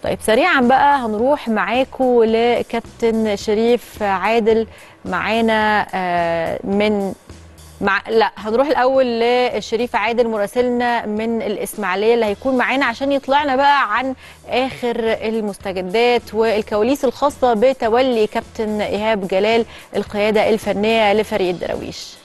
طيب سريعا بقى هنروح معاكم لكابتن شريف عادل معانا آه، من مع لا هنروح الاول لشريف عادل مراسلنا من الاسماعيليه اللي هيكون معانا عشان يطلعنا بقى عن اخر المستجدات والكواليس الخاصه بتولي كابتن ايهاب جلال القياده الفنيه لفريق الدراويش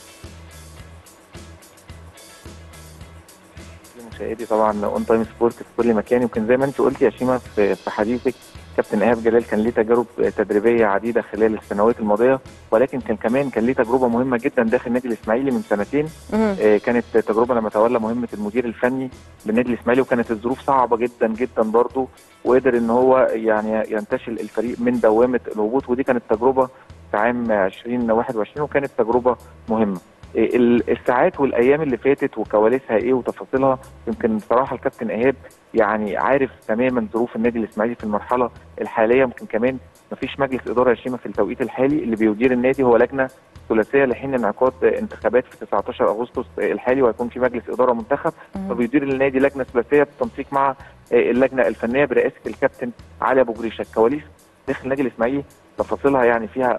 مشاهدي طبعا اون تايم سبورت في كل مكان يمكن زي ما انت قلتي يا شيماء في في حديثك كابتن ايهاب جلال كان ليه تجارب تدريبيه عديده خلال السنوات الماضيه ولكن كان كمان كان ليه تجربه مهمه جدا داخل النادي الاسماعيلي من سنتين مهم. آه، كانت تجربه لما تولى مهمه المدير الفني للنادي الاسماعيلي وكانت الظروف صعبه جدا جدا برضه وقدر ان هو يعني ينتشل الفريق من دوامه الهبوط ودي كانت تجربه في عام 2021 وكانت تجربه مهمه آه، ال- الساعات والايام اللي فاتت وكواليسها ايه وتفاصيلها يمكن بصراحه الكابتن ايهاب يعني عارف تماما ظروف النادي الاسماعيلي في المرحله الحاليه يمكن كمان مفيش مجلس اداره يا شيماء في التوقيت الحالي اللي بيدير النادي هو لجنه ثلاثيه لحين انعقاد انتخابات في 19 اغسطس الحالي وهيكون في مجلس اداره منتخب مم. فبيدير النادي لجنه ثلاثيه بالتنسيق مع اللجنه الفنيه برئاسه الكابتن علي ابو جريشه الكواليس داخل النادي الاسماعيلي تفاصيلها يعني فيها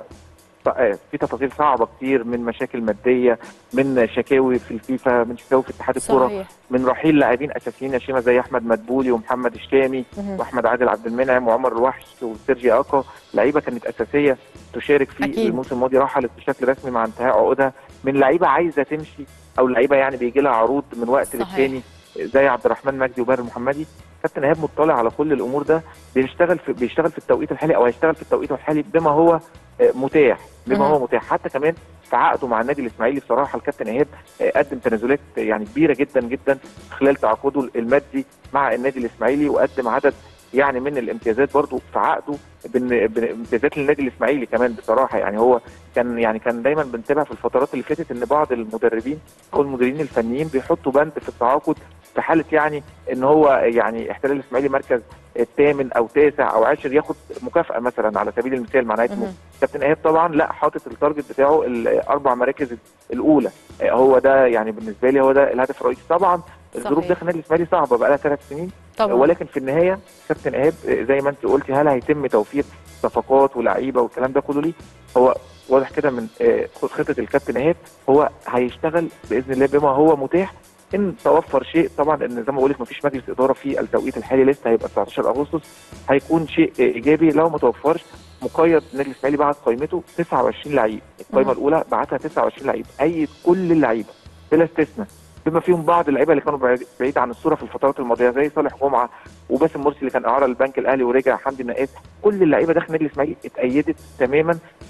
في تفاصيل صعبه كتير من مشاكل ماديه من شكاوي في الفيفا من شكاوي في اتحاد الكوره صحيح من رحيل لاعبين اساسيين يا شيماء زي احمد مدبولي ومحمد الشامي مهم. واحمد عادل عبد المنعم وعمر الوحش وسيرجي اكا لعيبه كانت اساسيه تشارك في أكيد. الموسم الماضي رحلت بشكل رسمي مع انتهاء عقودها من لعيبه عايزه تمشي او لعيبه يعني بيجي لها عروض من وقت صحيح. للتاني زي عبد الرحمن مجدي وباهر محمدي كابتن ايهاب مطلع على كل الامور ده بيشتغل في بيشتغل في التوقيت الحالي او هيشتغل في التوقيت الحالي بما هو آه، متاح بما مهم. هو متاح حتى كمان في عقده مع النادي الاسماعيلي بصراحه الكابتن ايهاب آه، قدم تنازلات يعني كبيره جدا جدا خلال تعاقده المادي مع النادي الاسماعيلي وقدم عدد يعني من الامتيازات برضو في عقده بن- بن- امتيازات للنادي الاسماعيلي كمان بصراحه يعني هو كان يعني كان دايما بنتابع في الفترات اللي فاتت ان بعض المدربين او المديرين الفنيين بيحطوا بند في التعاقد في حاله يعني ان هو يعني احتلال الاسماعيلي مركز الثامن او تاسع او عاشر ياخد مكافاه مثلا على سبيل المثال مع نهايه مهم. الموسم كابتن ايهاب طبعا لا حاطط التارجت بتاعه الاربع مراكز الاولى آه، هو ده يعني بالنسبه لي هو ده الهدف الرئيسي طبعا الظروف صحيح. داخل النادي الاسماعيلي صعبه بقى لها ثلاث سنين طبعا ولكن في النهايه كابتن ايهاب آه، زي ما انت قلتي هل هيتم توفير صفقات ولاعيبه والكلام ده كله ليه هو واضح كده من آه، خطه الكابتن ايهاب هو هيشتغل باذن الله بما هو متاح ان توفر شيء طبعا ان زي ما بقول لك مفيش مجلس اداره في التوقيت الحالي لسه هيبقى 19 اغسطس هيكون شيء آه، ايجابي لو ما توفرش مقيد النادي الاسماعيلي بعت قائمته 29 لعيب القائمه مم. الاولى بعتها 29 لعيب اي كل اللعيبه بلا استثناء بما فيهم بعض اللعيبه اللي كانوا بعيد- بعيد عن الصوره في الفترات الماضيه زي صالح جمعه وباسم مرسي اللي كان اعاره للبنك الاهلي ورجع حمدي النقاس كل اللعيبه داخل النادي الاسماعيلي اتأيدت تماما